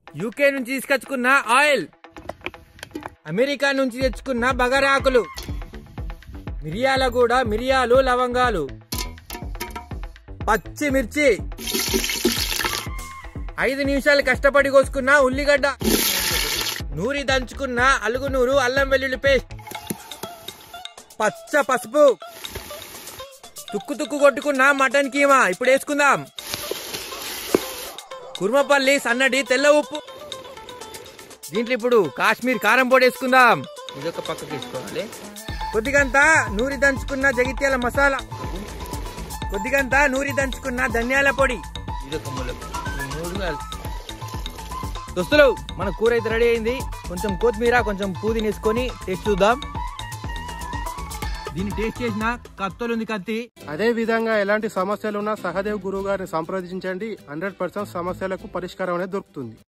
UK నుంచి తీసుకొచ్చుకున్న oil America నుంచి తెచ్చుకున్న బగరాకులు మిరియాల కూడా మిరియాలు లవంగాలు పచ్చిమిర్చి ఐదు నిమిషాలు కష్టపడి కోసుకున్న ఉల్లిగడ్డ నూరి దంచుకున్న అలుగు నూరు అల్లం వెల్లుల్లి పేస్ట్ పచ్చ పసుపు తుక్కు తుక్కు కొట్టుకున్న మటన్ కీమా ఇప్పుడు వేసుకుందాం కుర్మపల్లి సన్నటి తెల్ల ఉప్పు దీంట్లో ఇప్పుడు కాశ్మీర్ కారం పొడి వేసుకుందాం ఇదొక పక్కకి వేసుకోవాలి కొద్దిగంతా నూరి దంచుకున్న జగిత్యాల మసాలా కొద్దిగంతా నూరి దంచుకున్న ధనియాల పొడి ఇదొక మూలకు ఈ మూడు కలిసి దోస్తులు మన కూర అయితే రెడీ అయింది కొంచెం కొత్తిమీర కొంచెం పుదీనా వేసుకొని టేస్ట్ చూద్దాం దీన్ని టేస్ట్ చేసిన కత్తలు ఉంది కత్తి అదే విధంగా ఎలాంటి సమస్యలున్నా సహదేవ్ గురువు గారిని సంప్రదించండి హండ్రెడ్ పర్సెంట్ సమస్యలకు పరిష్కారం అనేది దొరుకుతుంది